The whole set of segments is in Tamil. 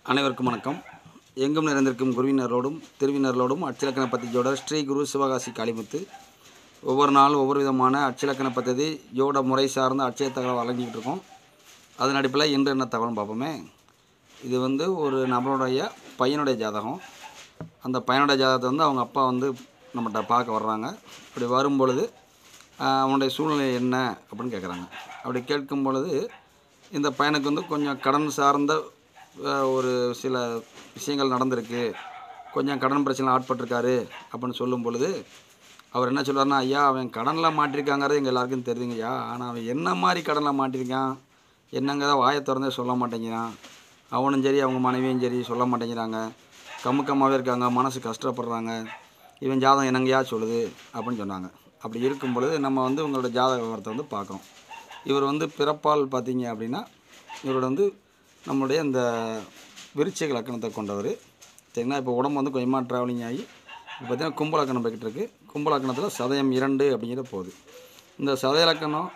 அனைவருக்கும் வணக்கம் எங்கும் நிறைந்திருக்கும் குருவினரோடும் திருவினர்களோடும் அச்சிலக்கண பத்திரிகையோட ஸ்ரீ குரு சிவகாசி காளிமுத்து ஒவ்வொரு நாளும் ஒவ்வொரு விதமான அச்சிலக்கண பദ്ധதி யோட முறை சார்ந்த அச்சய தகவல் வழங்கிட்டு இருக்கோம் அதன் அடிப்படையில் இன்று என்ன தகவல்னு பார்ப்போமே இது வந்து ஒரு நபருடைய பையனுடைய ஜாதகம் அந்த பையனுடைய ஜாதகத்தை வந்து அவங்க அப்பா வந்து நம்மகிட்ட பார்க்க வர்றாங்க அப்படி வரும் பொழுது ஆஹ், அவனுடைய சூழ்நிலை என்ன அப்படின்னு கேட்குறாங்க அப்படி கேட்கும் பொழுது இந்த பையனுக்கு வந்து கொஞ்சம் கடன் சார்ந்த ஆஹ், ஒரு சில விஷயங்கள் நடந்திருக்கு கொஞ்சம் கடன் பிரச்சனை ஆட்பட்டிருக்காரு அப்படின்னு சொல்லும் பொழுது அவர் என்ன சொல்றாருன்னா ஐயா அவன் கடனில் மாட்டிருக்காங்கிறது எங்கள் எல்லாருக்கும் தெரியுங்கய்யா ஆனால் அவன் என்ன மாதிரி கடனில் மாட்டிருக்கான் என்னங்கிறத வாயை திறந்தே சொல்ல மாட்டேங்கிறான் அவனும் சரி அவங்க மனைவியும் சரி சொல்ல மாட்டேங்கிறாங்க கமுக்கமாகவே இருக்காங்க மனசு கஷ்டப்படுறாங்க இவன் ஜாதகம் என்னங்கய்யா சொல்லுது அப்படின்னு சொன்னாங்க அப்படி இருக்கும் பொழுது நம்ம வந்து உங்களோட ஜாதக விவரத்தை வந்து பார்க்குறோம் இவர் வந்து பிறப்பால் பார்த்தீங்க அப்படின்னா இவரோட வந்து நம்மளுடைய இந்த விருச்சிக லக்கணத்தை கொண்டவர் சரிங்களா இப்போ உடம்பு வந்து கொஞ்சமாக ட்ராவலிங் ஆகி இப்போ பார்த்தீங்கன்னா கும்பலக்கணம் போய்கிட்டு இருக்கு கும்பலக்கணத்தில் சதயம் இரண்டு அப்படிங்கிற போகுது இந்த சதய லக்கணம்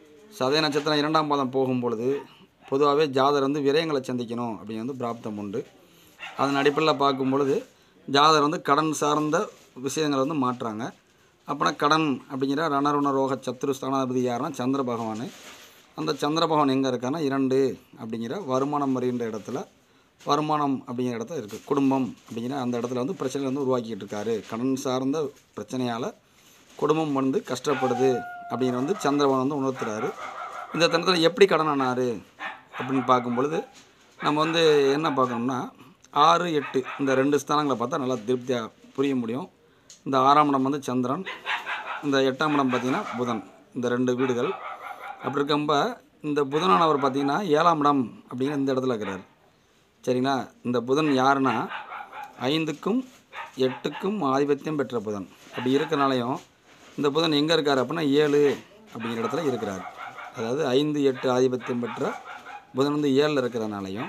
சதய நட்சத்திரம் இரண்டாம் பாதம் போகும் பொழுது பொதுவாகவே ஜாதகர் வந்து விரயங்களை சந்திக்கணும் அப்படின்னு வந்து பிராப்தம் உண்டு அதன் அடிப்படையில் பார்க்கும் பொழுது ஜாதகர் வந்து கடன் சார்ந்த விஷயங்களை வந்து மாற்றுறாங்க அப்போனா கடன் அப்படிங்கிற ரணருண ரோக சத்துரு ஸ்தானாதிபதி யாருன்னா சந்திர பகவான் அந்த சந்திர பகவான் எங்கே இருக்கான்னா இரண்டு அப்படிங்கிற வருமானம் வருகின்ற இடத்துல வருமானம் அப்படிங்கிற இடத்துல இருக்குது குடும்பம் அப்படிங்கிற அந்த இடத்துல வந்து பிரச்சனை வந்து உருவாக்கிட்டு இருக்காரு கடன் சார்ந்த பிரச்சனையால் குடும்பம் வந்து கஷ்டப்படுது அப்படிங்கிற வந்து சந்திரபவன் வந்து உணர்த்துறாரு இந்த தருணத்தில் எப்படி கடன் ஆனார் அப்படின்னு பார்க்கும் பொழுது நம்ம வந்து என்ன பார்க்கணும்னா ஆறு எட்டு இந்த ரெண்டு ஸ்தானங்களை பார்த்தா நல்லா திருப்தியாக புரிய முடியும் இந்த ஆறாம் இடம் வந்து சந்திரன் இந்த எட்டாம் இடம் பார்த்திங்கன்னா புதன் இந்த ரெண்டு வீடுகள் அப்படி இருக்கப்ப இந்த புதனானவர் பார்த்திங்கன்னா ஏழாம் இடம் அப்படிங்கிற இந்த இடத்துல இருக்கிறார் சரிங்களா இந்த புதன் யாருன்னா ஐந்துக்கும் எட்டுக்கும் ஆதிபத்தியம் பெற்ற புதன் அப்படி இருக்கனாலையும் இந்த புதன் எங்கே இருக்கார் அப்படின்னா ஏழு அப்படிங்கிற இடத்துல இருக்கிறார் அதாவது ஐந்து எட்டு ஆதிபத்தியம் பெற்ற புதன் வந்து ஏழில் இருக்கிறதுனாலையும்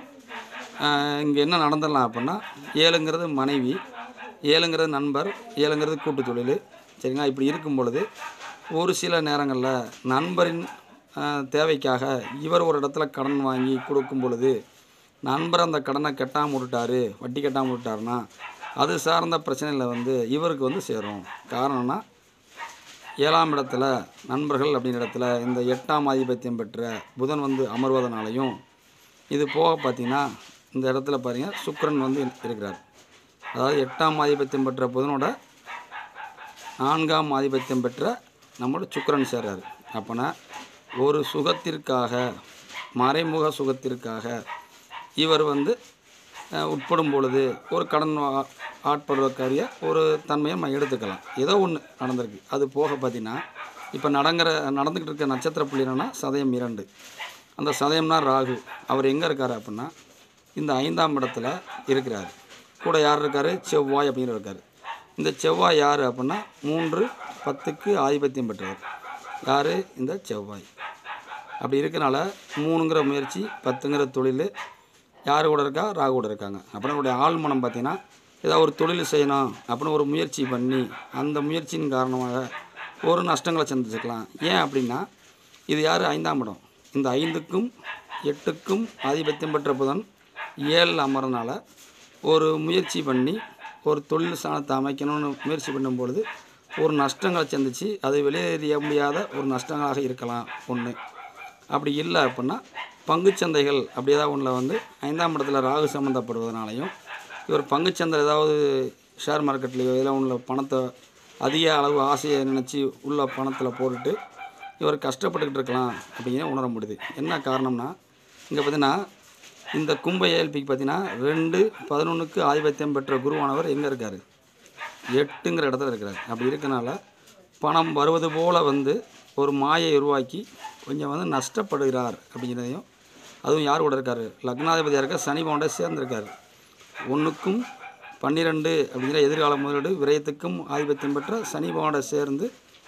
இங்கே என்ன நடந்துடலாம் அப்படின்னா ஏழுங்கிறது மனைவி ஏழுங்கிறது நண்பர் ஏழுங்கிறது கூட்டு தொழில் சரிங்களா இப்படி இருக்கும் பொழுது ஒரு சில நேரங்களில் நண்பரின் ஆஹ், தேவைக்காக இவர் ஒரு இடத்துல கடன் வாங்கி கொடுக்கும் பொழுது நண்பர் அந்த கடனை கட்டாமல் விட்டுட்டாரு வட்டி கட்டாமல் விட்டாருன்னா அது சார்ந்த பிரச்சனையில் வந்து இவருக்கு வந்து சேரும் காரணம்னா ஏழாம் இடத்துல நண்பர்கள் அப்படிங்கிற இடத்துல இந்த எட்டாம் ஆதிபத்தியம் பெற்ற புதன் வந்து அமர்வதனாலையும் இது போக பார்த்தீங்கன்னா இந்த இடத்துல பாருங்க சுக்கிரன் வந்து இருக்கிறார் அதாவது எட்டாம் ஆதிபத்தியம் பெற்ற புதனோட நான்காம் ஆதிபத்தியம் பெற்ற நம்மளோட சுக்கிரன் சேர்றாரு அப்போனா ஒரு சுகத்திற்காக மறைமுக சுகத்திற்காக இவர் வந்து அஹ், உட்படும் பொழுது ஒரு கடன் ஆ- ஆட்படுவதற்காரிய ஒரு தன்மையை நம்ம எடுத்துக்கலாம் ஏதோ ஒன்று நடந்திருக்கு அது போக பார்த்தீங்கன்னா இப்போ நடங்கிற நடந்துக்கிட்டு இருக்க நட்சத்திர புள்ளி என்னன்னா சதயம் இரண்டு அந்த சதயம்னா ராகு அவர் எங்கே இருக்கார் அப்படின்னா இந்த ஐந்தாம் இடத்துல இருக்கிறார் கூட யார் இருக்கார் செவ்வாய் அப்படிங்கிற இருக்கார் இந்த செவ்வாய் யார் அப்படின்னா மூன்று பத்துக்கு ஆதிபத்தியம் பெற்றவர் யார் இந்த செவ்வாய் அப்படி இருக்கனால மூணுங்கிற முயற்சி பத்துங்கிற தொழில் யார் கூட இருக்கா ராகு கூட இருக்காங்க அப்புறம் அவருடைய ஆழ்மனம் பார்த்தீங்கன்னா ஏதாவது ஒரு தொழில் செய்யணும் அப்படின்னு ஒரு முயற்சி பண்ணி அந்த முயற்சியின் காரணமாக ஒரு நஷ்டங்களை சந்திச்சுக்கலாம் ஏன் அப்படின்னா இது யார் ஐந்தாம் இடம் இந்த ஐந்துக்கும் எட்டுக்கும் ஆதிபத்தியம் பெற்ற புதன் ஏழில் அமர்றனால ஒரு முயற்சி பண்ணி ஒரு தொழில் ஸ்தானத்தை அமைக்கணும்னு முயற்சி பண்ணும் பொழுது ஒரு நஷ்டங்களை சந்திச்சு அது வெளியேறிய முடியாத ஒரு நஷ்டங்களாக இருக்கலாம் ஒன்று அப்படி இல்லை அப்படின்னா பங்குச்சந்தைகள் அப்படி ஏதாவது ஒன்றில் வந்து ஐந்தாம் இடத்துல ராகு சம்மந்தப்படுவதனாலையும் இவர் பங்குச்சந்தை ஏதாவது ஷேர் மார்க்கெட்லேயோ இதில் உள்ள பணத்தை அதிக அளவு ஆசையை நினச்சி உள்ள பணத்தில் போட்டுட்டு இவர் கஷ்டப்பட்டுக்கிட்டு இருக்கலாம் அப்படிங்கிற உணர முடியுது என்ன காரணம்னா இங்கே பார்த்தீங்கன்னா இந்த கும்ப ஏஎல்பிக்கு பார்த்தீங்கன்னா ரெண்டு பதினொன்றுக்கு ஆதிபத்தியம் பெற்ற குருவானவர் எங்கே இருக்கார் எட்டுங்கிற இடத்துல இருக்கிறார் அப்படி இருக்கனால பணம் வருவது போல் வந்து ஒரு மாயை உருவாக்கி கொஞ்சம் வந்து நஷ்டப்படுகிறார் அப்படிங்கிறதையும் அதுவும் யார் கூட இருக்கார் லக்னாதிபதியாக இருக்க சனி பவன்ட சேர்ந்திருக்கார் ஒன்றுக்கும் பன்னிரெண்டு அப்படிங்கிற எதிர்கால முதலீடு விரயத்துக்கும் ஆதிபத்தியம் பெற்ற சனி பவனோட சேர்ந்து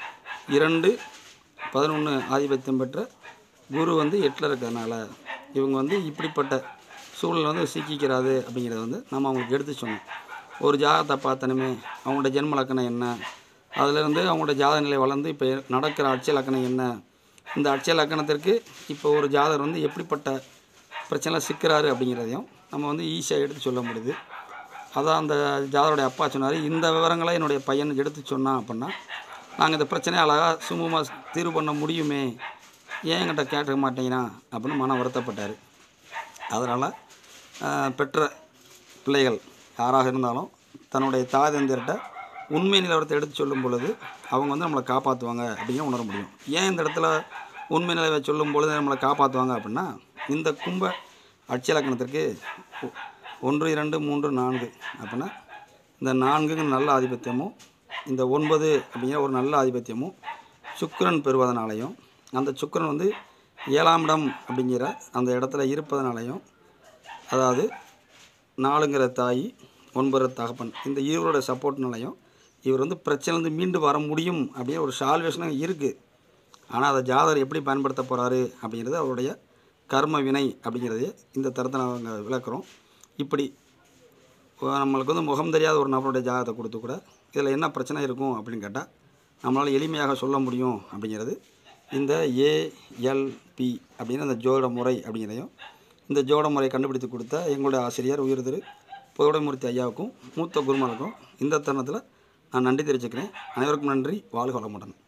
இரண்டு பதினொன்று ஆதிபத்தியம் பெற்ற குரு வந்து எட்டில் இருக்கிறதுனால இவங்க வந்து இப்படிப்பட்ட சூழல் வந்து சிக்கிக்கிறாது அப்படிங்கிறத வந்து நம்ம அவங்களுக்கு எடுத்து சொன்னோம் ஒரு ஜாதகத்தை பார்த்தனுமே அவங்களோட ஜென்ம லக்கணம் என்ன அதிலிருந்து அவங்களோட ஜாதக நிலை வளர்ந்து இப்போ நடக்கிற அட்சய லக்கணம் என்ன இந்த அட்சய லக்கணத்திற்கு இப்போ ஒரு ஜாதகர் வந்து எப்படிப்பட்ட பிரச்சனை சிக்கிறாரு அப்படிங்கிறதையும் நம்ம வந்து ஈஸியாக எடுத்து சொல்ல முடியுது அதான் அந்த ஜாதருடைய அப்பா சொன்னார் இந்த விவரங்களை என்னுடைய பையன் எடுத்து சொன்னான் அப்படின்னா நாங்கள் இந்த பிரச்சனையை அழகாக சுமூகமாக தீர்வு பண்ண முடியுமே ஏன் என்கிட்ட கேட்க மாட்டேங்கிறான் அப்படின்னு மன வருத்தப்பட்டார் அதனால் பெற்ற பிள்ளைகள் யாராக இருந்தாலும் தன்னுடைய தாய் தந்தையர்கிட்ட உண்மை நிலவரத்தை எடுத்து சொல்லும் பொழுது அவங்க வந்து நம்மளை காப்பாற்றுவாங்க அப்படின்னு உணர முடியும் ஏன் இந்த இடத்துல உண்மை நிலவை சொல்லும் பொழுது நம்மளை காப்பாற்றுவாங்க அப்படின்னா இந்த கும்ப அட்சலக்கணத்திற்கு ஒ- ஒன்று இரண்டு மூன்று நான்கு அப்படின்னா இந்த நான்குங்கிற நல்ல ஆதிபத்தியமும் இந்த ஒன்பது அப்படிங்கிற ஒரு நல்ல ஆதிபத்தியமும் சுக்கிரன் பெறுவதனாலையும் அந்த சுக்கிரன் வந்து ஏழாம் இடம் அப்படிங்கிற அந்த இடத்துல இருப்பதனாலையும் அதாவது நாலுங்கிற தாய் ஒன்பது தகப்பன் இந்த இருவரோட சப்போர்ட்னாலையும் இவர் வந்து பிரச்சனைலேருந்து மீண்டு வர முடியும் அப்படிங்கிற ஒரு சால்வேஷனாக இருக்குது ஆனால் அதை ஜாதகர் எப்படி பயன்படுத்த போகிறாரு அப்படிங்கிறது அவருடைய கர்ம வினை அப்படிங்கிறதையே இந்த தரத்தை நாங்கள் விளக்குறோம் இப்படி இப்போ நம்மளுக்கு வந்து முகம் தெரியாத ஒரு நபருடைய ஜாதகத்தை கொடுத்து கூட இதில் என்ன பிரச்சனை இருக்கும் அப்படின்னு கேட்டால் நம்மளால் எளிமையாக சொல்ல முடியும் அப்படிங்கிறது இந்த ஏஎல்பி அப்படின்னு அந்த ஜோட முறை அப்படிங்கிறதையும் இந்த ஜோட முறை கண்டுபிடித்து கொடுத்த எங்களுடைய ஆசிரியர் உயிர் திரு புதோடமூர்த்தி ஐயாவுக்கும் மூத்த குருமாருக்கும் இந்த தருணத்தில் நான் நன்றி தெரிவிச்சுக்கிறேன் அனைவருக்கும் நன்றி வாழ்க வளமுடன்